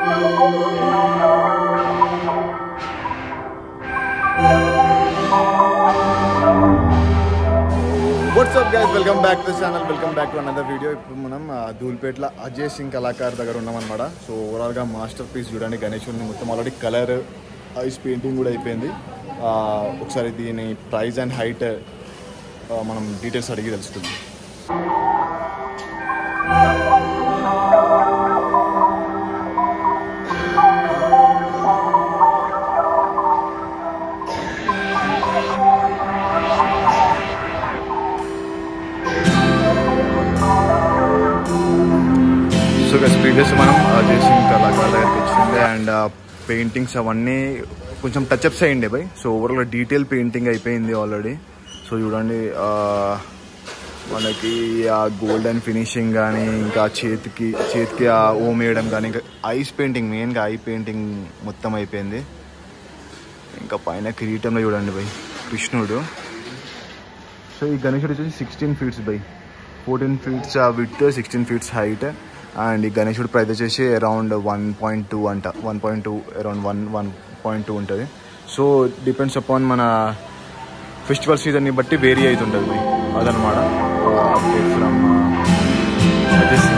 WhatsApp guys welcome back to channel welcome back to another video ఇప్పుడు మనం ఆ, ధూల్పేట్ల అజయ్ సింగ్ కళాకార్ దగ్గర ఉన్నామన్నమాట సో ఓవరాల్గా మాస్టర్ పీస్ చూడండి గణేశుడిని మొత్తం ఆల్రెడీ కలర్ ఐస్ పెయింటింగ్ కూడా అయిపోయింది ఆ, ఒకసారి దీని ప్రైస్ అండ్ హైట్ మనం డీటెయిల్స్ అడిగి తెలుస్తుంది సో గస్ ప్రీవియస్ మనం అజయ్ సింగ్ కళాకార్ దగ్గరికి వచ్చిండే అండ్ పెయింటింగ్స్ అవన్నీ కొంచెం టచ్అప్స్ అయ్యిండే by so overall detail painting అయిపోయింది ఆల్రెడీ సో చూడండి ఆ, మనకి ఆ గోల్డెన్ ఫినిషింగ్ కానీ ఇంకా చేతికి చేతికి ఆ ఓమ్ వేయడం కానీ ఇంకా ఐస్ పెయింటింగ్ మెయిన్గా ఐ పెయింటింగ్ మొత్తం అయిపోయింది ఇంకా పైన కిరీటంలో చూడండి బై కృష్ణుడు సో ఈ గణేశుడు వచ్చేసి sixteen feets by fourteen feets with sixteen feets height and ఈ గణేశుడు ప్రైస్ వచ్చేసి అరౌండ్ వన్ పాయింట్ టూ అంట one point two around one one point two ఉంటుంది సో డిపెండ్స్ అపాన్ మన ఫెస్టివల్ సీజన్ని బట్టి వేరీ అవుతుంటుంది బై అదనమాట అప్డేట్ ఫ్రమ్